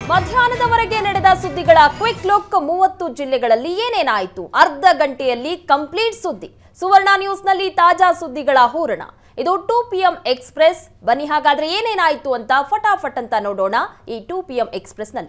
ಮಧ್ಯಾಹ್ನದವರೆಗೆ ನಡೆದ ಸುದ್ದಿಗಳ quick look ಮೂವತ್ತು ಜಿಲ್ಲೆಗಳಲ್ಲಿ ಏನೇನಾಯಿತು ಅರ್ಧ ಗಂಟೆಯಲ್ಲಿ ಕಂಪ್ಲೀಟ್ ಸುದ್ದಿ ಸುವರ್ಣ ನ್ಯೂಸ್ನಲ್ಲಿ ತಾಜಾ ಸುದ್ದಿಗಳ ಹೂರಣ ಇದು ಟೂ ಪಿ ಎಂ ಎಕ್ಸ್ಪ್ರೆಸ್ ಬನ್ನಿ ಹಾಗಾದ್ರೆ ಏನೇನಾಯಿತು ಅಂತ ಫಟಾಫಟ್ ಅಂತ ನೋಡೋಣ ಈ ಟೂ ಪಿ ಎಂ ಎಕ್ಸ್ಪ್ರೆಸ್ನಲ್ಲಿ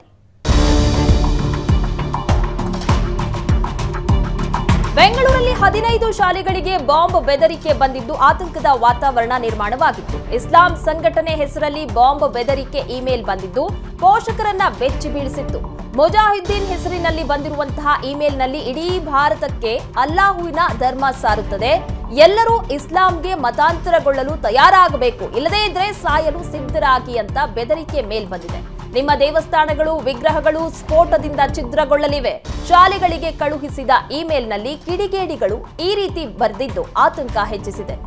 ಬೆಂಗಳೂರಲ್ಲಿ ಹದಿನೈದು ಶಾಲೆಗಳಿಗೆ ಬಾಂಬ್ ಬೆದರಿಕೆ ಬಂದಿದ್ದು ಆತಂಕದ ವಾತಾವರಣ ನಿರ್ಮಾಣವಾಗಿತ್ತು ಇಸ್ಲಾಂ ಸಂಘಟನೆ ಹೆಸರಲ್ಲಿ ಬಾಂಬ್ ಬೆದರಿಕೆ ಇಮೇಲ್ ಬಂದಿದ್ದು ಪೋಷಕರನ್ನ ಬೆಚ್ಚಿ ಬೀಳಿಸಿತ್ತು ಮುಜಾಹಿದ್ದೀನ್ ಹೆಸರಿನಲ್ಲಿ ಬಂದಿರುವಂತಹ ಇಮೇಲ್ನಲ್ಲಿ ಇಡೀ ಭಾರತಕ್ಕೆ ಅಲ್ಲಾಹುವಿನ ಧರ್ಮ ಸಾರುತ್ತದೆ ಎಲ್ಲರೂ ಇಸ್ಲಾಂಗೆ ಮತಾಂತರಗೊಳ್ಳಲು ತಯಾರಾಗಬೇಕು ಇಲ್ಲದೇ ಇದ್ರೆ ಸಾಯಲು ಸಿದ್ಧರಾಗಿ ಅಂತ ಬೆದರಿಕೆ ಮೇಲ್ ಬಂದಿದೆ ನಿಮ್ಮ ದೇವಸ್ಥಾನಗಳು ವಿಗ್ರಹಗಳು ಸ್ಫೋಟದಿಂದ ಛಿದ್ರಗೊಳ್ಳಲಿವೆ ಶಾಲೆಗಳಿಗೆ ಕಳುಹಿಸಿದ ಇಮೇಲ್ನಲ್ಲಿ ಕಿಡಿಗೇಡಿಗಳು ಈ ರೀತಿ ಬರೆದಿದ್ದು ಆತಂಕ ಹೆಚ್ಚಿಸಿದೆ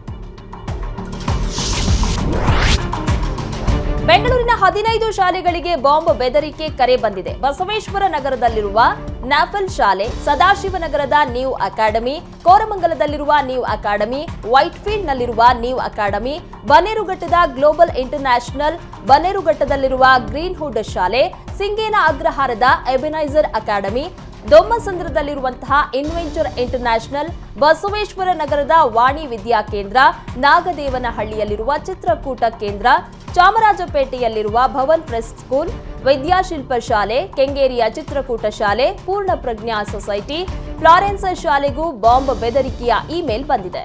ಬೆಂಗಳೂರಿನ ಹದಿನೈದು ಶಾಲೆಗಳಿಗೆ ಬಾಂಬ್ ಬೆದರಿಕೆ ಕರೆ ಬಂದಿದೆ ಬಸವೇಶ್ವರ ನಗರದಲ್ಲಿರುವ ನ್ಯಾಫಲ್ ಶಾಲೆ ಸದಾಶಿವನಗರದ ನ್ಯೂ ಅಕಾಡೆಮಿ ಕೋರಮಂಗಲದಲ್ಲಿರುವ ನ್ಯೂ ಅಕಾಡೆಮಿ ವೈಟ್ಫೀಲ್ಡ್ನಲ್ಲಿರುವ ನ್ಯೂ ಅಕಾಡೆಮಿ ಬನ್ನೇರುಘಟ್ಟದ ಗ್ಲೋಬಲ್ ಇಂಟರ್ನ್ಯಾಷನಲ್ ಬನ್ನೇರುಘಟ್ಟದಲ್ಲಿರುವ ಗ್ರೀನ್ ಹುಡ್ ಶಾಲೆ ಸಿಂಗೇನ ಅಗ್ರಹಾರದ ಎಬಿನೈಸರ್ ಅಕಾಡೆಮಿ ದೊಮ್ಮಸಂದ್ರದಲ್ಲಿರುವಂತಹ ಇನ್ವೆಂಚರ್ ಇಂಟರ್ನ್ಯಾಷನಲ್ ಬಸವೇಶ್ವರ ನಗರದ ವಾಣಿ ವಿದ್ಯಾ ಕೇಂದ್ರ ನಾಗದೇವನಹಳ್ಳಿಯಲ್ಲಿರುವ ಚಿತ್ರಕೂಟ ಕೇಂದ್ರ ಚಾಮರಾಜಪೇಟೆಯಲ್ಲಿರುವ ಭವನ್ ಪ್ರೆಸ್ ಸ್ಕೂಲ್ ವಿದ್ಯಾಶಿಲ್ಪ ಶಾಲೆ ಕೆಂಗೇರಿಯ ಚಿತ್ರಕೂಟ ಶಾಲೆ ಪೂರ್ಣ ಪ್ರಜ್ಞಾ ಸೊಸೈಟಿ ಫ್ಲಾರೆನ್ಸ್ ಶಾಲೆಗೂ ಬಾಂಬ್ ಬೆದರಿಕೆಯ ಇಮೇಲ್ ಬಂದಿದೆ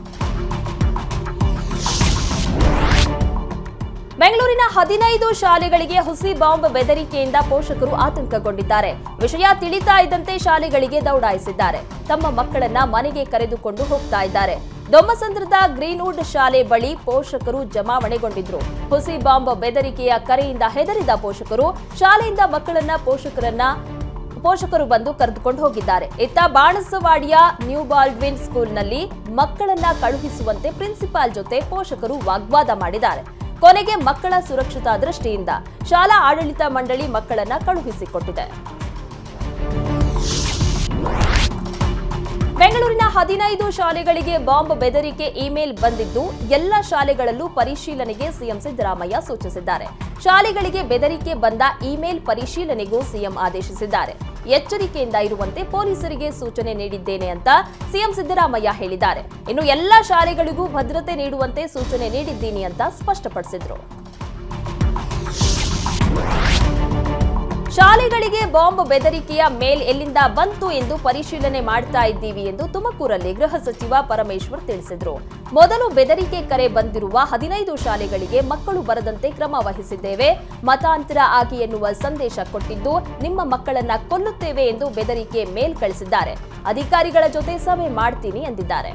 ಬೆಂಗಳೂರಿನ ಹದಿನೈದು ಶಾಲೆಗಳಿಗೆ ಹುಸಿ ಬಾಂಬ್ ಬೆದರಿಕೆಯಿಂದ ಪೋಷಕರು ಆತಂಕಗೊಂಡಿದ್ದಾರೆ ವಿಷಯ ತಿಳಿತಾ ಇದ್ದಂತೆ ಶಾಲೆಗಳಿಗೆ ದೌಡಾಯಿಸಿದ್ದಾರೆ ತಮ್ಮ ಮಕ್ಕಳನ್ನ ಮನೆಗೆ ಕರೆದುಕೊಂಡು ಹೋಗ್ತಾ ಇದ್ದಾರೆ ದೊಮ್ಮಸಂದ್ರದ ಗ್ರೀನ್ವುಡ್ ಶಾಲೆ ಬಳಿ ಪೋಷಕರು ಜಮಾವಣೆಗೊಂಡಿದ್ರು ಹುಸಿ ಬಾಂಬ್ ಬೆದರಿಕೆಯ ಕರೆಯಿಂದ ಹೆದರಿದ ಪೋಷಕರು ಶಾಲೆಯಿಂದ ಮಕ್ಕಳನ್ನ ಪೋಷಕರನ್ನ ಪೋಷಕರು ಬಂದು ಕರೆದುಕೊಂಡು ಹೋಗಿದ್ದಾರೆ ಇತ್ತ ಬಾಣಸವಾಡಿಯ ನ್ಯೂ ಬಾಲ್ಡ್ವಿನ್ ಸ್ಕೂಲ್ನಲ್ಲಿ ಮಕ್ಕಳನ್ನ ಕಳುಹಿಸುವಂತೆ ಪ್ರಿನ್ಸಿಪಾಲ್ ಜೊತೆ ಪೋಷಕರು ವಾಗ್ವಾದ ಮಾಡಿದ್ದಾರೆ ಕೊನೆಗೆ ಮಕ್ಕಳ ಸುರಕ್ಷತಾ ದೃಷ್ಟಿಯಿಂದ ಶಾಲಾ ಆಡಳಿತ ಮಂಡಳಿ ಮಕ್ಕಳನ್ನ ಕಳುಹಿಸಿಕೊಟ್ಟಿದೆ ಬೆಂಗಳೂರಿನ ಹದಿನೈದು ಶಾಲೆಗಳಿಗೆ ಬಾಂಬ್ ಬೆದರಿಕೆ ಇಮೇಲ್ ಬಂದಿದ್ದು ಎಲ್ಲ ಶಾಲೆಗಳಲ್ಲೂ ಪರಿಶೀಲನೆಗೆ ಸಿಎಂ ಸಿದ್ದರಾಮಯ್ಯ ಸೂಚಿಸಿದ್ದಾರೆ ಶಾಲೆಗಳಿಗೆ ಬೆದರಿಕೆ ಬಂದ ಇಮೇಲ್ ಪರಿಶೀಲನೆಗೂ ಸಿಎಂ ಆದೇಶಿಸಿದ್ದಾರೆ ಎಚ್ಚರಿಕೆಯಿಂದ ಇರುವಂತೆ ಪೊಲೀಸರಿಗೆ ಸೂಚನೆ ನೀಡಿದ್ದೇನೆ ಅಂತ ಸಿಎಂ ಸಿದ್ದರಾಮಯ್ಯ ಹೇಳಿದ್ದಾರೆ ಇನ್ನು ಎಲ್ಲ ಶಾಲೆಗಳಿಗೂ ಭದ್ರತೆ ನೀಡುವಂತೆ ಸೂಚನೆ ನೀಡಿದ್ದೀನಿ ಅಂತ ಸ್ಪಷ್ಟಪಡಿಸಿದ್ರು ಶಾಲೆಗಳಿಗೆ ಬಾಂಬ್ ಬೆದರಿಕೆಯ ಮೇಲ್ ಎಲ್ಲಿಂದ ಬಂತು ಎಂದು ಪರಿಶೀಲನೆ ಮಾಡ್ತಾ ಇದ್ದೀವಿ ಎಂದು ತುಮಕೂರಲ್ಲಿ ಗೃಹ ಸಚಿವ ಪರಮೇಶ್ವರ್ ತಿಳಿಸಿದರು ಮೊದಲು ಬೆದರಿಕೆ ಕರೆ ಬಂದಿರುವ ಹದಿನೈದು ಶಾಲೆಗಳಿಗೆ ಮಕ್ಕಳು ಬರದಂತೆ ಕ್ರಮ ವಹಿಸಿದ್ದೇವೆ ಮತಾಂತರ ಆಗಿ ಎನ್ನುವ ಸಂದೇಶ ಕೊಟ್ಟಿದ್ದು ನಿಮ್ಮ ಮಕ್ಕಳನ್ನ ಕೊಲ್ಲುತ್ತೇವೆ ಎಂದು ಬೆದರಿಕೆ ಮೇಲ್ ಕಳಿಸಿದ್ದಾರೆ ಅಧಿಕಾರಿಗಳ ಜೊತೆ ಸಭೆ ಮಾಡ್ತೀನಿ ಎಂದಿದ್ದಾರೆ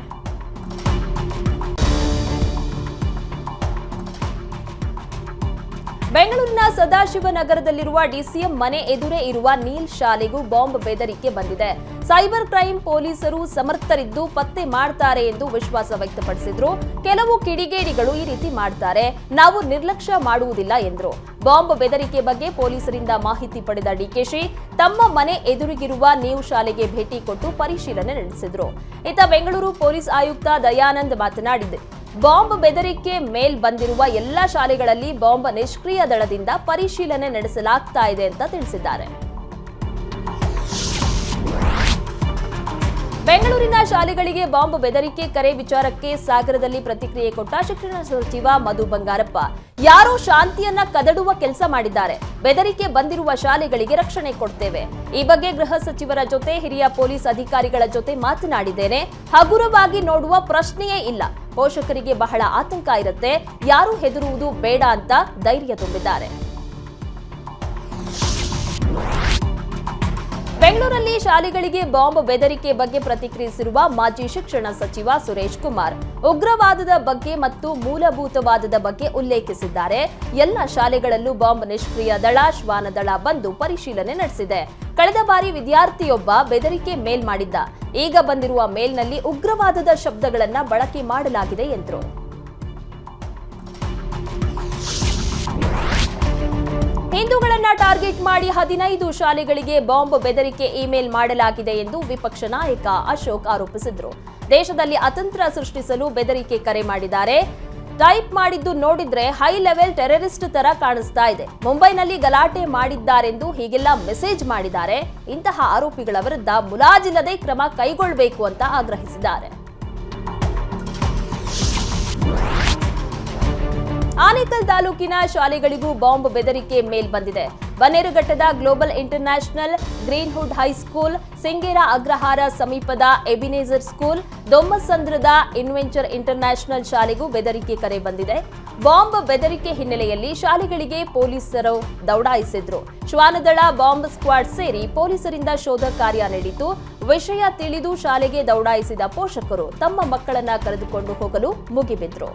ಬೆಂಗಳೂರಿನ ಸದಾಶಿವನಗರದಲ್ಲಿರುವ ಡಿಸಿಎಂ ಮನೆ ಎದುರೇ ಇರುವ ನೀಲ್ ಶಾಲೆಗೂ ಬಾಂಬ್ ಬೆದರಿಕೆ ಬಂದಿದೆ ಸೈಬರ್ ಕ್ರೈಂ ಪೊಲೀಸರು ಸಮರ್ಥರಿದ್ದು ಪತ್ತೆ ಮಾಡ್ತಾರೆ ಎಂದು ವಿಶ್ವಾಸ ವ್ಯಕ್ತಪಡಿಸಿದ್ರು ಕೆಲವು ಕಿಡಿಗೇಡಿಗಳು ಈ ರೀತಿ ಮಾಡ್ತಾರೆ ನಾವು ನಿರ್ಲಕ್ಷ್ಯ ಮಾಡುವುದಿಲ್ಲ ಎಂದರು ಬಾಂಬ್ ಬೆದರಿಕೆ ಬಗ್ಗೆ ಪೊಲೀಸರಿಂದ ಮಾಹಿತಿ ಪಡೆದ ಡಿಕೆಶಿ ತಮ್ಮ ಮನೆ ಎದುರಿಗಿರುವ ನೀವು ಶಾಲೆಗೆ ಭೇಟಿ ಕೊಟ್ಟು ಪರಿಶೀಲನೆ ನಡೆಸಿದ್ರು ಇತ್ತ ಬೆಂಗಳೂರು ಪೊಲೀಸ್ ಆಯುಕ್ತ ದಯಾನಂದ್ ಮಾತನಾಡಿದೆ ಬಾಂಬ್ ಬೆದರಿಕೆ ಮೇಲ್ ಬಂದಿರುವ ಎಲ್ಲ ಶಾಲೆಗಳಲ್ಲಿ ಬಾಂಬ್ ನಿಷ್ಕ್ರಿಯ ದಳದಿಂದ ಪರಿಶೀಲನೆ ನಡೆಸಲಾಗ್ತಾ ಇದೆ ಅಂತ ತಿಳಿಸಿದ್ದಾರೆ ಬೆಂಗಳೂರಿನ ಶಾಲೆಗಳಿಗೆ ಬಾಂಬ್ ಬೆದರಿಕೆ ಕರೆ ವಿಚಾರಕ್ಕೆ ಸಾಗರದಲ್ಲಿ ಪ್ರತಿಕ್ರಿಯೆ ಕೊಟ್ಟ ಶಿಕ್ಷಣ ಸಚಿವ ಮಧು ಬಂಗಾರಪ್ಪ ಯಾರೋ ಶಾಂತಿಯನ್ನ ಕದಡುವ ಕೆಲಸ ಮಾಡಿದ್ದಾರೆ ಬೆದರಿಕೆ ಬಂದಿರುವ ಶಾಲೆಗಳಿಗೆ ರಕ್ಷಣೆ ಕೊಡ್ತೇವೆ ಈ ಬಗ್ಗೆ ಗೃಹ ಸಚಿವರ ಜೊತೆ ಹಿರಿಯ ಪೊಲೀಸ್ ಅಧಿಕಾರಿಗಳ ಜೊತೆ ಮಾತನಾಡಿದ್ದೇನೆ ಹಗುರವಾಗಿ ನೋಡುವ ಪ್ರಶ್ನೆಯೇ ಇಲ್ಲ ಪೋಷಕರಿಗೆ ಬಹಳ ಆತಂಕ ಇರುತ್ತೆ ಯಾರು ಹೆದರುವುದು ಬೇಡ ಅಂತ ಧೈರ್ಯ ತುಂಬಿದ್ದಾರೆ ಬೆಂಗಳೂರಲ್ಲಿ ಶಾಲೆಗಳಿಗೆ ಬಾಂಬ್ ಬೆದರಿಕೆ ಬಗ್ಗೆ ಪ್ರತಿಕ್ರಿಯಿಸಿರುವ ಮಾಜಿ ಶಿಕ್ಷಣ ಸಚಿವ ಸುರೇಶ್ ಕುಮಾರ್ ಉಗ್ರವಾದದ ಬಗ್ಗೆ ಮತ್ತು ಮೂಲಭೂತವಾದದ ಬಗ್ಗೆ ಉಲ್ಲೇಖಿಸಿದ್ದಾರೆ ಎಲ್ಲ ಶಾಲೆಗಳಲ್ಲೂ ಬಾಂಬ್ ನಿಷ್ಕ್ರಿಯ ದಳ ಶ್ವಾನದಳ ಬಂದು ಪರಿಶೀಲನೆ ನಡೆಸಿದೆ ಕಳೆದ ಬಾರಿ ವಿದ್ಯಾರ್ಥಿಯೊಬ್ಬ ಬೆದರಿಕೆ ಮೇಲ್ ಮಾಡಿದ್ದ ಈಗ ಬಂದಿರುವ ಮೇಲ್ನಲ್ಲಿ ಉಗ್ರವಾದದ ಶಬ್ದಗಳನ್ನ ಬಳಕೆ ಮಾಡಲಾಗಿದೆ ಎಂದರು ಹಿಂದೂಗಳನ್ನ ಟಾರ್ಗೆಟ್ ಮಾಡಿ ಹದಿನೈದು ಶಾಲೆಗಳಿಗೆ ಬಾಂಬ್ ಬೆದರಿಕೆ ಇಮೇಲ್ ಮಾಡಲಾಗಿದೆ ಎಂದು ವಿಪಕ್ಷ ನಾಯಕ ಅಶೋಕ್ ಆರೋಪಿಸಿದ್ರು ದೇಶದಲ್ಲಿ ಅತಂತ್ರ ಸೃಷ್ಟಿಸಲು ಬೆದರಿಕೆ ಕರೆ ಮಾಡಿದ್ದಾರೆ ಟೈಪ್ ಮಾಡಿದ್ದು ನೋಡಿದ್ರೆ ಹೈ ಲೆವೆಲ್ ಟೆರರಿಸ್ಟ್ ತರ ಕಾಣಿಸ್ತಾ ಇದೆ ಮುಂಬೈನಲ್ಲಿ ಗಲಾಟೆ ಮಾಡಿದ್ದಾರೆಂದು ಹೀಗೆಲ್ಲ ಮೆಸೇಜ್ ಮಾಡಿದ್ದಾರೆ ಇಂತಹ ಆರೋಪಿಗಳ ವಿರುದ್ಧ ಮುಲಾಜಿಲ್ಲದೆ ಕ್ರಮ ಕೈಗೊಳ್ಳಬೇಕು ಅಂತ ಆಗ್ರಹಿಸಿದ್ದಾರೆ ಆನೇಕಲ್ ತಾಲೂಕಿನ ಶಾಲೆಗಳಿಗೂ ಬಾಂಬ್ ಬೆದರಿಕೆ ಮೇಲ್ ಬಂದಿದೆ ಬನ್ನೇರುಘಟ್ಟದ global international greenhood high school Singera Agrahara ಸಮೀಪದ ಎಬಿನೇಜರ್ ಸ್ಕೂಲ್ ದೊಮ್ಮಸಂದ್ರದ ಇನ್ವೆಂಚರ್ ಇಂಟರ್ನ್ಯಾಷನಲ್ ಶಾಲೆಗೂ ಬೆದರಿಕೆ ಕರೆ ಬಂದಿದೆ ಬಾಂಬ್ ಬೆದರಿಕೆ ಹಿನ್ನೆಲೆಯಲ್ಲಿ ಶಾಲೆಗಳಿಗೆ ಪೊಲೀಸರು ದೌಡಾಯಿಸಿದ್ರು ಶ್ವಾನದಳ ಬಾಂಬ್ ಸ್ಕ್ವಾಡ್ ಸೇರಿ ಪೊಲೀಸರಿಂದ ಶೋಧ ಕಾರ್ಯ ನಡೆಯಿತು ವಿಷಯ ತಿಳಿದು ಶಾಲೆಗೆ ದೌಡಾಯಿಸಿದ ಪೋಷಕರು ತಮ್ಮ ಮಕ್ಕಳನ್ನ ಕರೆದುಕೊಂಡು ಹೋಗಲು ಮುಗಿಬಿದ್ರು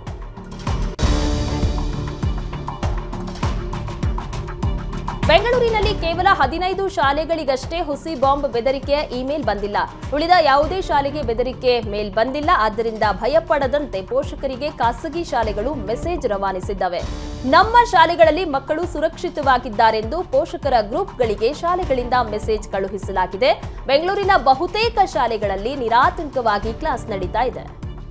ಬೆಂಗಳೂರಿನಲ್ಲಿ ಕೇವಲ ಹದಿನೈದು ಶಾಲೆಗಳಿಗಷ್ಟೇ ಹುಸಿ ಬಾಂಬ್ ಬೆದರಿಕೆಯ ಇಮೇಲ್ ಬಂದಿಲ್ಲ ಉಳಿದ ಯಾವುದೇ ಶಾಲೆಗೆ ಬೆದರಿಕೆ ಮೇಲ್ ಬಂದಿಲ್ಲ ಆದ್ದರಿಂದ ಭಯಪಡದಂತೆ ಪೋಷಕರಿಗೆ ಖಾಸಗಿ ಶಾಲೆಗಳು ಮೆಸೇಜ್ ರವಾನಿಸಿದ್ದವೆ ನಮ್ಮ ಶಾಲೆಗಳಲ್ಲಿ ಮಕ್ಕಳು ಸುರಕ್ಷಿತವಾಗಿದ್ದಾರೆಂದು ಪೋಷಕರ ಗ್ರೂಪ್ಗಳಿಗೆ ಶಾಲೆಗಳಿಂದ ಮೆಸೇಜ್ ಕಳುಹಿಸಲಾಗಿದೆ ಬೆಂಗಳೂರಿನ ಬಹುತೇಕ ಶಾಲೆಗಳಲ್ಲಿ ನಿರಾತಂಕವಾಗಿ ಕ್ಲಾಸ್ ನಡೀತಾ ಇದೆ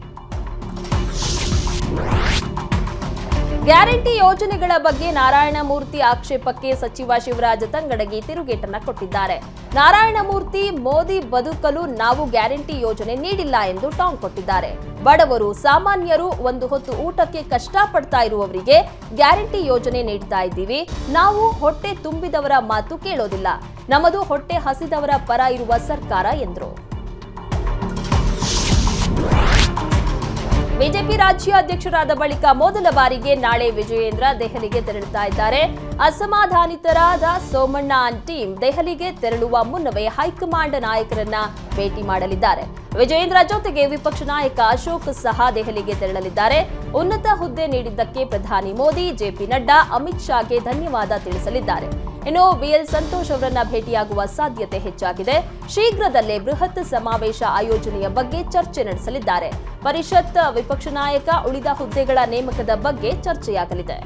ಗ್ಯಾರಂಟಿ ಯೋಜನೆಗಳ ಬಗ್ಗೆ ನಾರಾಯಣಮೂರ್ತಿ ಆಕ್ಷೇಪಕ್ಕೆ ಸಚಿವ ಶಿವರಾಜ ತಂಗಡಗಿ ತಿರುಗೇಟನ್ನ ಕೊಟ್ಟಿದ್ದಾರೆ ನಾರಾಯಣಮೂರ್ತಿ ಮೋದಿ ಬದುಕಲು ನಾವು ಗ್ಯಾರಂಟಿ ಯೋಜನೆ ನೀಡಿಲ್ಲ ಎಂದು ಟಾಂಗ್ ಕೊಟ್ಟಿದ್ದಾರೆ ಬಡವರು ಸಾಮಾನ್ಯರು ಒಂದು ಹೊತ್ತು ಊಟಕ್ಕೆ ಕಷ್ಟಪಡ್ತಾ ಇರುವವರಿಗೆ ಗ್ಯಾರಂಟಿ ಯೋಜನೆ ನೀಡ್ತಾ ಇದ್ದೀವಿ ನಾವು ಹೊಟ್ಟೆ ತುಂಬಿದವರ ಮಾತು ಕೇಳೋದಿಲ್ಲ ನಮ್ಮದು ಹೊಟ್ಟೆ ಹಸಿದವರ ಪರ ಇರುವ ಸರ್ಕಾರ ಎಂದರು ಬಿಜೆಪಿ ರಾಜ್ಯ ಅಧ್ಯಕ್ಷರಾದ ಬಳಿಕ ಮೊದಲ ಬಾರಿಗೆ ನಾಳೆ ವಿಜಯೇಂದ್ರ ದೆಹಲಿಗೆ ತೆರಳುತ್ತಾ ಇದ್ದಾರೆ ಅಸಮಾಧಾನಿತರಾದ ಸೋಮಣ್ಣ ಅಂಡ್ ಟೀಮ್ ದೆಹಲಿಗೆ ತೆರಳುವ ಮುನ್ನವೇ ಹೈಕಮಾಂಡ್ ನಾಯಕರನ್ನ ಭೇಟಿ ಮಾಡಲಿದ್ದಾರೆ ವಿಜಯೇಂದ್ರ ಜೊತೆಗೆ ವಿಪಕ್ಷ ನಾಯಕ ಅಶೋಕ್ ಸಹ ದೆಹಲಿಗೆ ತೆರಳಲಿದ್ದಾರೆ ಉನ್ನತ ಹುದ್ದೆ ನೀಡಿದ್ದಕ್ಕೆ ಪ್ರಧಾನಿ ಮೋದಿ ಜೆಪಿ ನಡ್ಡಾ ಅಮಿತ್ ಶಾಗೆ ಧನ್ಯವಾದ ತಿಳಿಸಲಿದ್ದಾರೆ ಇನ್ನು ಬಿಎಲ್ ಸಂತೋಷ್ ಅವರನ್ನ ಭೇಟಿಯಾಗುವ ಸಾಧ್ಯತೆ ಹೆಚ್ಚಾಗಿದೆ ಶೀಘ್ರದಲ್ಲೇ ಬೃಹತ್ ಸಮಾವೇಶ ಆಯೋಜನೆಯ ಬಗ್ಗೆ ಚರ್ಚೆ ನಡೆಸಲಿದ್ದಾರೆ ಪರಿಷತ್ ವಿಪಕ್ಷ ನಾಯಕ ಉಳಿದ ಹುದ್ದೆಗಳ ನೇಮಕದ ಬಗ್ಗೆ ಚರ್ಚೆಯಾಗಲಿದೆ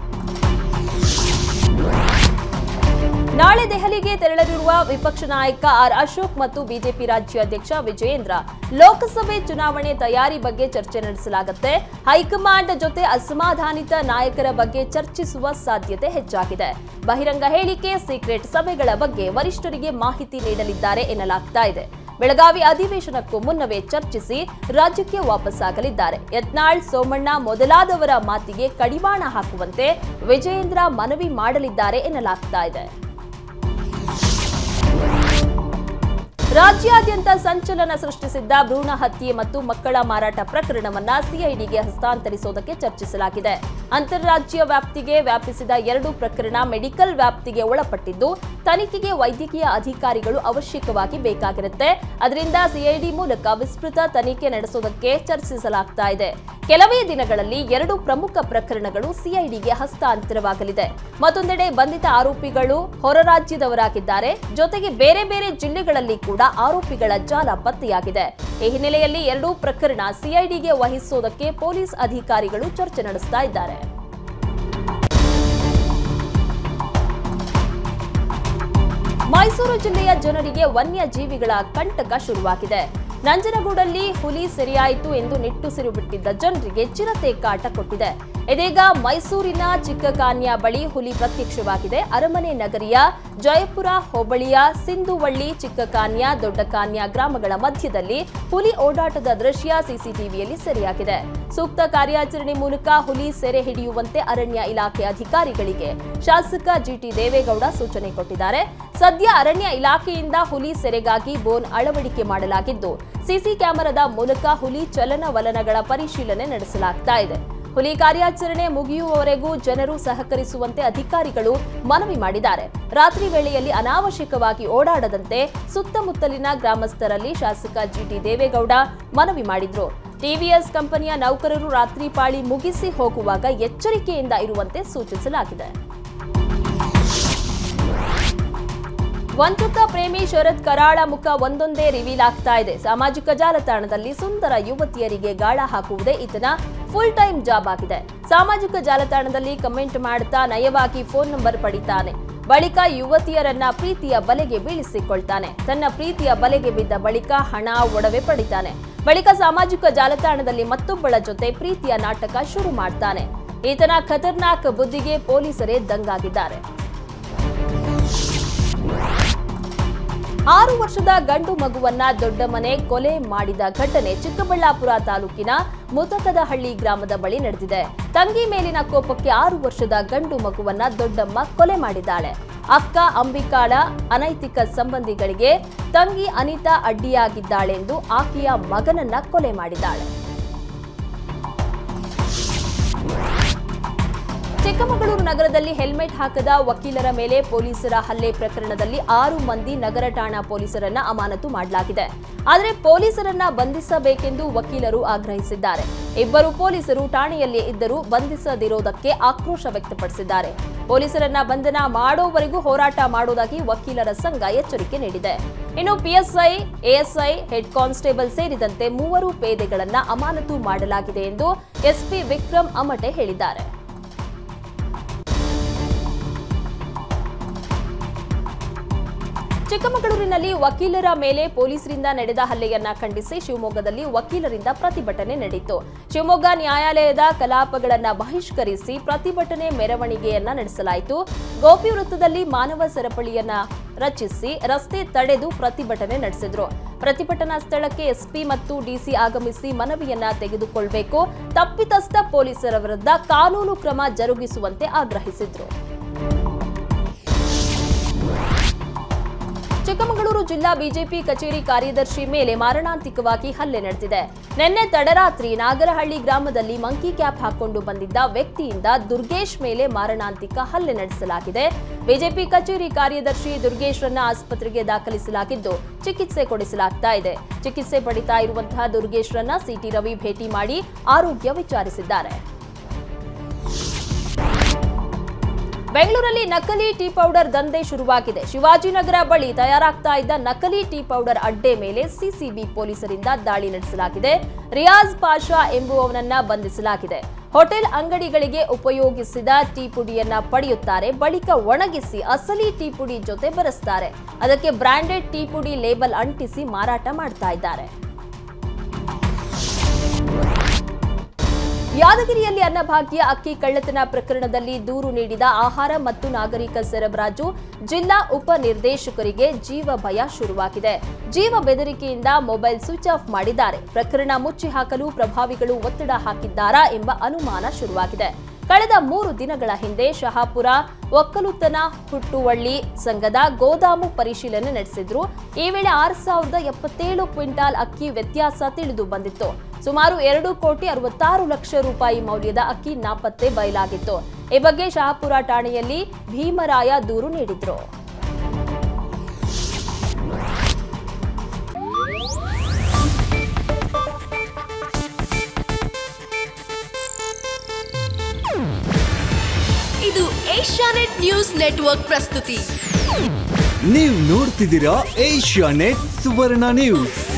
ನಾಳೆ ದೆಹಲಿಗೆ ತೆರಳಲಿರುವ ವಿಪಕ್ಷ ನಾಯಕ ಆರ್ ಅಶೋಕ್ ಮತ್ತು ಬಿಜೆಪಿ ರಾಜ್ಯಾಧ್ಯಕ್ಷ ವಿಜಯೇಂದ್ರ ಲೋಕಸಭೆ ಚುನಾವಣೆ ತಯಾರಿ ಬಗ್ಗೆ ಚರ್ಚೆ ನಡೆಸಲಾಗುತ್ತೆ ಹೈಕಮಾಂಡ್ ಜೊತೆ ಅಸಮಾಧಾನಿತ ನಾಯಕರ ಬಗ್ಗೆ ಚರ್ಚಿಸುವ ಸಾಧ್ಯತೆ ಹೆಚ್ಚಾಗಿದೆ ಬಹಿರಂಗ ಹೇಳಿಕೆ ಸೀಕ್ರೆಟ್ ಸಭೆಗಳ ಬಗ್ಗೆ ವರಿಷ್ಠರಿಗೆ ಮಾಹಿತಿ ನೀಡಲಿದ್ದಾರೆ ಎನ್ನಲಾಗ್ತಾ ಇದೆ ಬೆಳಗಾವಿ ಅಧಿವೇಶನಕ್ಕೂ ಮುನ್ನವೇ ಚರ್ಚಿಸಿ ರಾಜ್ಯಕ್ಕೆ ವಾಪಸ್ಸಾಗಲಿದ್ದಾರೆ ಯತ್ನಾಳ್ ಸೋಮಣ್ಣ ಮೊದಲಾದವರ ಮಾತಿಗೆ ಕಡಿವಾಣ ಹಾಕುವಂತೆ ವಿಜಯೇಂದ್ರ ಮನವಿ ಮಾಡಲಿದ್ದಾರೆ ಎನ್ನಲಾಗ್ತಾ ಇದೆ ರಾಜ್ಯಾದ್ಯಂತ ಸಂಚಲನ ಸೃಷ್ಟಿಸಿದ್ದ ಭ್ರೂಣ ಹತ್ಯೆ ಮತ್ತು ಮಕ್ಕಳ ಮಾರಾಟ ಪ್ರಕರಣವನ್ನ ಸಿಐಡಿಗೆ ಹಸ್ತಾಂತರಿಸುವುದಕ್ಕೆ ಚರ್ಚಿಸಲಾಗಿದೆ ಅಂತಾರಾಜ್ಯ ವ್ಯಾಪ್ತಿಗೆ ವ್ಯಾಪಿಸಿದ ಎರಡು ಪ್ರಕರಣ ಮೆಡಿಕಲ್ ವ್ಯಾಪ್ತಿಗೆ ಒಳಪಟ್ಟಿದ್ದು ತನಿಖೆಗೆ ವೈದ್ಯಕೀಯ ಅಧಿಕಾರಿಗಳು ಅವಶ್ಯಕವಾಗಿ ಬೇಕಾಗಿರುತ್ತೆ ಅದರಿಂದ ಸಿಐಡಿ ಮೂಲಕ ವಿಸ್ತೃತ ತನಿಖೆ ನಡೆಸುವುದಕ್ಕೆ ಚರ್ಚಿಸಲಾಗ್ತಾ ಇದೆ ಕೆಲವೇ ದಿನಗಳಲ್ಲಿ ಎರಡು ಪ್ರಮುಖ ಪ್ರಕರಣಗಳು ಸಿಐಡಿಗೆ ಹಸ್ತಾಂತರವಾಗಲಿದೆ ಮತ್ತೊಂದೆಡೆ ಬಂಧಿತ ಆರೋಪಿಗಳು ಹೊರ ರಾಜ್ಯದವರಾಗಿದ್ದಾರೆ ಜೊತೆಗೆ ಬೇರೆ ಬೇರೆ ಜಿಲ್ಲೆಗಳಲ್ಲಿ ಕೂಡ ಆರೋಪಿಗಳ ಜಾಲ ಪತ್ತೆಯಾಗಿದೆ ಈ ಹಿನ್ನೆಲೆಯಲ್ಲಿ ಎರಡೂ ಪ್ರಕರಣ ಸಿಐಡಿಗೆ ವಹಿಸುವುದಕ್ಕೆ ಪೊಲೀಸ್ ಅಧಿಕಾರಿಗಳು ಚರ್ಚೆ ನಡೆಸ್ತಾ ಇದ್ದಾರೆ ಮೈಸೂರು ಜಿಲ್ಲೆಯ ಜನರಿಗೆ ವನ್ಯಜೀವಿಗಳ ಕಂಟಕ ಶುರುವಾಗಿದೆ ನಂಜನಗೂಡಲ್ಲಿ ಹುಲಿ ಸೆರೆಯಾಯಿತು ಎಂದು ನಿಟ್ಟುಸಿರು ಬಿಟ್ಟಿದ್ದ ಜನರಿಗೆ ಚಿರತೆ ಕಾಟ ಕೊಟ್ಟಿದೆ ಇದೀಗ ಮೈಸೂರಿನ ಚಿಕ್ಕಕಾನ್ಯ ಬಳಿ ಹುಲಿ ಪ್ರತ್ಯಕ್ಷವಾಗಿದೆ ಅರಮನೆ ನಗರಿಯ ಜಯಪುರ ಹೋಬಳಿಯ ಸಿಂಧುವಳ್ಳಿ ಚಿಕ್ಕಕಾನ್ಯ ದೊಡ್ಡಕಾನ್ಯ ಗ್ರಾಮಗಳ ಮಧ್ಯದಲ್ಲಿ ಹುಲಿ ಓಡಾಟದ ದೃಶ್ಯ ಸಿಸಿಟಿವಿಯಲ್ಲಿ ಸೆರೆಯಾಗಿದೆ ಸೂಕ್ತ ಕಾರ್ಯಾಚರಣೆ ಮೂಲಕ ಹುಲಿ ಸೆರೆ ಹಿಡಿಯುವಂತೆ ಅರಣ್ಯ ಇಲಾಖೆ ಅಧಿಕಾರಿಗಳಿಗೆ ಶಾಸಕ ಜಿಟಿ ದೇವೇಗೌಡ ಸೂಚನೆ ಕೊಟ್ಟಿದ್ದಾರೆ ಸದ್ಯ ಅರಣ್ಯ ಇಲಾಖೆಯಿಂದ ಹುಲಿ ಸೆರೆಗಾಗಿ ಬೋನ್ ಅಳವಡಿಕೆ ಮಾಡಲಾಗಿದ್ದು ಸಿಸಿ ಕ್ಯಾಮೆರಾದ ಮೂಲಕ ಹುಲಿ ಚಲನವಲನಗಳ ಪರಿಶೀಲನೆ ನಡೆಸಲಾಗ್ತಾ ಇದೆ ಹುಲಿ ಕಾರ್ಯಾಚರಣೆ ಮುಗಿಯುವವರೆಗೂ ಜನರು ಸಹಕರಿಸುವಂತೆ ಅಧಿಕಾರಿಗಳು ಮನವಿ ಮಾಡಿದ್ದಾರೆ ರಾತ್ರಿ ವೇಳೆಯಲ್ಲಿ ಅನಾವಶ್ಯಕವಾಗಿ ಓಡಾಡದಂತೆ ಸುತ್ತಮುತ್ತಲಿನ ಗ್ರಾಮಸ್ಥರಲ್ಲಿ ಶಾಸಕ ಜಿಟಿ ದೇವೇಗೌಡ ಮನವಿ ಮಾಡಿದ್ರು ಟಿವಿಎಸ್ ಕಂಪನಿಯ ನೌಕರರು ರಾತ್ರಿ ಪಾಳಿ ಮುಗಿಸಿ ಹೋಗುವಾಗ ಎಚ್ಚರಿಕೆಯಿಂದ ಇರುವಂತೆ ಸೂಚಿಸಲಾಗಿದೆ ವಂಚಕ ಪ್ರೇಮಿ ಶರತ್ ಕರಾಳ ಮುಖ ಒಂದೊಂದೇ ರಿವೀಲ್ ಆಗ್ತಾ ಇದೆ ಸಾಮಾಜಿಕ ಜಾಲತಾಣದಲ್ಲಿ ಸುಂದರ ಯುವತಿಯರಿಗೆ ಗಾಳ ಹಾಕುವುದೇ ಈತನ ಫುಲ್ ಟೈಮ್ ಜಾಬ್ ಆಗಿದೆ ಸಾಮಾಜಿಕ ಜಾಲತಾಣದಲ್ಲಿ ಕಮೆಂಟ್ ಮಾಡ್ತಾ ನಯವಾಗಿ ಫೋನ್ ನಂಬರ್ ಪಡಿತಾನೆ ಬಳಿಕ ಯುವತಿಯರನ್ನ ಪ್ರೀತಿಯ ಬಲೆಗೆ ಬೀಳಿಸಿಕೊಳ್ತಾನೆ ತನ್ನ ಪ್ರೀತಿಯ ಬಲೆಗೆ ಬಿದ್ದ ಬಳಿಕ ಹಣ ಒಡವೆ ಪಡಿತಾನೆ ಬಳಿಕ ಸಾಮಾಜಿಕ ಜಾಲತಾಣದಲ್ಲಿ ಮತ್ತೊಬ್ಬಳ ಜೊತೆ ಪ್ರೀತಿಯ ನಾಟಕ ಶುರು ಮಾಡ್ತಾನೆ ಈತನ ಖತರ್ನಾಕ್ ಬುದ್ಧಿಗೆ ಪೊಲೀಸರೇ ದಂಗಾಗಿದ್ದಾರೆ ಆರು ವರ್ಷದ ಗಂಡು ಮಗುವನ್ನ ದೊಡ್ಡ ಮನೆ ಕೊಲೆ ಮಾಡಿದ ಘಟನೆ ಚಿಕ್ಕಬಳ್ಳಾಪುರ ತಾಲೂಕಿನ ಮುತಕದಹಳ್ಳಿ ಗ್ರಾಮದ ಬಳಿ ನಡೆದಿದೆ ತಂಗಿ ಮೇಲಿನ ಕೋಪಕ್ಕೆ ಆರು ವರ್ಷದ ಗಂಡು ಮಗುವನ್ನ ದೊಡ್ಡಮ್ಮ ಕೊಲೆ ಮಾಡಿದ್ದಾಳೆ ಅಕ್ಕ ಅಂಬಿಕಾಳ ಅನೈತಿಕ ಸಂಬಂಧಿಗಳಿಗೆ ತಂಗಿ ಅನಿತಾ ಅಡ್ಡಿಯಾಗಿದ್ದಾಳೆಂದು ಆಕೆಯ ಮಗನನ್ನ ಕೊಲೆ ಮಾಡಿದ್ದಾಳೆ ಚಿಕ್ಕಮಗಳೂರು ನಗರದಲ್ಲಿ ಹೆಲ್ಮೆಟ್ ಹಾಕದ ವಕೀಲರ ಮೇಲೆ ಪೊಲೀಸರ ಹಲ್ಲೆ ಪ್ರಕರಣದಲ್ಲಿ ಆರು ಮಂದಿ ನಗರ ಠಾಣಾ ಪೊಲೀಸರನ್ನ ಅಮಾನತು ಮಾಡಲಾಗಿದೆ ಆದರೆ ಪೊಲೀಸರನ್ನ ಬಂಧಿಸಬೇಕೆಂದು ವಕೀಲರು ಆಗ್ರಹಿಸಿದ್ದಾರೆ ಇಬ್ಬರು ಪೊಲೀಸರು ಠಾಣೆಯಲ್ಲೇ ಇದ್ದರೂ ಬಂಧಿಸದಿರೋದಕ್ಕೆ ಆಕ್ರೋಶ ವ್ಯಕ್ತಪಡಿಸಿದ್ದಾರೆ ಪೊಲೀಸರನ್ನ ಬಂಧನ ಮಾಡೋವರೆಗೂ ಹೋರಾಟ ಮಾಡೋದಾಗಿ ವಕೀಲರ ಸಂಘ ಎಚ್ಚರಿಕೆ ನೀಡಿದೆ ಇನ್ನು ಪಿಎಸ್ಐ ಎಎಸ್ಐ ಹೆಡ್ ಕಾನ್ಸ್ಟೇಬಲ್ ಸೇರಿದಂತೆ ಮೂವರು ಪೇದೆಗಳನ್ನ ಅಮಾನತು ಮಾಡಲಾಗಿದೆ ಎಂದು ಎಸ್ಪಿ ವಿಕ್ರಮ್ ಅಮಟೆ ಹೇಳಿದ್ದಾರೆ ಚಿಕ್ಕಮಗಳೂರಿನಲ್ಲಿ ವಕೀಲರ ಮೇಲೆ ಪೊಲೀಸರಿಂದ ನಡೆದ ಹಲ್ಲೆಯನ್ನ ಖಂಡಿಸಿ ಶಿವಮೊಗ್ಗದಲ್ಲಿ ವಕೀಲರಿಂದ ಪ್ರತಿಭಟನೆ ನಡೆಯಿತು ಶಿವಮೊಗ್ಗ ನ್ಯಾಯಾಲಯದ ಕಲಾಪಗಳನ್ನ ಬಹಿಷ್ಕರಿಸಿ ಪ್ರತಿಭಟನೆ ಮೆರವಣಿಗೆಯನ್ನ ನಡೆಸಲಾಯಿತು ಗೋಪಿ ವೃತ್ತದಲ್ಲಿ ಮಾನವ ಸರಪಳಿಯನ್ನ ರಚಿಸಿ ರಸ್ತೆ ತಡೆದು ಪ್ರತಿಭಟನೆ ನಡೆಸಿದ್ರು ಪ್ರತಿಭಟನಾ ಸ್ಥಳಕ್ಕೆ ಎಸ್ಪಿ ಮತ್ತು ಡಿಸಿ ಆಗಮಿಸಿ ಮನವಿಯನ್ನ ತೆಗೆದುಕೊಳ್ಬೇಕು ತಪ್ಪಿತಸ್ಥ ಪೊಲೀಸರ ವಿರುದ್ಧ ಕಾನೂನು ಕ್ರಮ ಜರುಗಿಸುವಂತೆ ಆಗ್ರಹಿಸಿದ್ರು ಚಿಕ್ಕಮಗಳೂರು ಜಿಲ್ಲಾ ಬಿಜೆಪಿ ಕಚೇರಿ ಕಾರ್ಯದರ್ಶಿ ಮೇಲೆ ಮಾರಣಾಂತಿಕವಾಗಿ ಹಲ್ಲೆ ನಡೆದಿದೆ ನಿನ್ನೆ ತಡರಾತ್ರಿ ನಾಗರಹಳ್ಳಿ ಗ್ರಾಮದಲ್ಲಿ ಮಂಕಿ ಕ್ಯಾಪ್ ಹಾಕೊಂಡು ಬಂದಿದ್ದ ವ್ಯಕ್ತಿಯಿಂದ ದುರ್ಗೇಶ್ ಮೇಲೆ ಮಾರಣಾಂತಿಕ ಹಲ್ಲೆ ನಡೆಸಲಾಗಿದೆ ಬಿಜೆಪಿ ಕಚೇರಿ ಕಾರ್ಯದರ್ಶಿ ದುರ್ಗೇಶ್ರನ್ನ ಆಸ್ಪತ್ರೆಗೆ ದಾಖಲಿಸಲಾಗಿದ್ದು ಚಿಕಿತ್ಸೆ ಕೊಡಿಸಲಾಗ್ತಾ ಇದೆ ಚಿಕಿತ್ಸೆ ಪಡಿತಾ ಇರುವಂತಹ ದುರ್ಗೇಶ್ರನ್ನ ಸಿಟಿ ರವಿ ಭೇಟಿ ಮಾಡಿ ಆರೋಗ್ಯ ವಿಚಾರಿಸಿದ್ದಾರೆ ಬೆಂಗಳೂರಲ್ಲಿ ನಕಲಿ ಟೀ ಪೌಡರ್ ದಂಧೆ ಶುರುವಾಗಿದೆ ಶಿವಾಜಿನಗರ ಬಳಿ ತಯಾರಾಗ್ತಾ ಇದ್ದ ನಕಲಿ ಟೀ ಪೌಡರ್ ಅಡ್ಡೆ ಮೇಲೆ ಸಿಸಿಬಿ ಪೊಲೀಸರಿಂದ ದಾಳಿ ನಡೆಸಲಾಗಿದೆ ರಿಯಾಜ್ ಪಾಷಾ ಎಂಬುವವನನ್ನ ಬಂಧಿಸಲಾಗಿದೆ ಹೋಟೆಲ್ ಅಂಗಡಿಗಳಿಗೆ ಉಪಯೋಗಿಸಿದ ಟೀ ಪುಡಿಯನ್ನ ಪಡೆಯುತ್ತಾರೆ ಬಳಿಕ ಒಣಗಿಸಿ ಅಸಲಿ ಟೀ ಪುಡಿ ಜೊತೆ ಬೆರೆಸ್ತಾರೆ ಅದಕ್ಕೆ ಬ್ರಾಂಡೆಡ್ ಟೀ ಪುಡಿ ಲೇಬಲ್ ಅಂಟಿಸಿ ಮಾರಾಟ ಮಾಡ್ತಾ ಇದ್ದಾರೆ ಯಾದಗಿರಿಯಲ್ಲಿ ಅನ್ನಭಾಗ್ಯ ಅಕ್ಕಿ ಕಳ್ಳತನ ಪ್ರಕರಣದಲ್ಲಿ ದೂರು ನೀಡಿದ ಆಹಾರ ಮತ್ತು ನಾಗರಿಕ ಸರಬರಾಜು ಜಿಲ್ಲಾ ಉಪ ನಿರ್ದೇಶಕರಿಗೆ ಜೀವ ಭಯ ಶುರುವಾಗಿದೆ ಜೀವ ಬೆದರಿಕೆಯಿಂದ ಮೊಬೈಲ್ ಸ್ವಿಚ್ ಆಫ್ ಮಾಡಿದ್ದಾರೆ ಪ್ರಕರಣ ಮುಚ್ಚಿ ಹಾಕಲು ಪ್ರಭಾವಿಗಳು ಒತ್ತಡ ಹಾಕಿದ್ದಾರಾ ಎಂಬ ಅನುಮಾನ ಶುರುವಾಗಿದೆ ಕಳೆದ ಮೂರು ದಿನಗಳ ಹಿಂದೆ ಶಹಾಪುರ ಒಕ್ಕಲುತನ ಹುಟ್ಟುವಳ್ಳಿ ಸಂಘದ ಗೋದಾಮು ಪರಿಶೀಲನೆ ನಡೆಸಿದ್ರು ಈ ವೇಳೆ ಆರು ಸಾವಿರದ ಎಪ್ಪತ್ತೇಳು ಕ್ವಿಂಟಾಲ್ ಅಕ್ಕಿ ವ್ಯತ್ಯಾಸ ತಿಳಿದು ಬಂದಿತ್ತು ಸುಮಾರು ಎರಡು ಕೋಟಿ ಅರವತ್ತಾರು ಲಕ್ಷ ರೂಪಾಯಿ ಮೌಲ್ಯದ ಅಕ್ಕಿ ನಾಪತ್ತೆ ಬಯಲಾಗಿತ್ತು ಈ ಬಗ್ಗೆ ಶಹಾಪುರ ಠಾಣೆಯಲ್ಲಿ ಭೀಮರಾಯ ದೂರು ನೀಡಿದ್ರು ಇದು ಏಷ್ಯಾನೆಟ್ ನ್ಯೂಸ್ ನೆಟ್ವರ್ಕ್ ಪ್ರಸ್ತುತಿ ನೀವು ನೋಡ್ತಿದ್ದೀರಾ ಏಷ್ಯಾ ನೆಟ್ ಸುವರ್ಣ ನ್ಯೂಸ್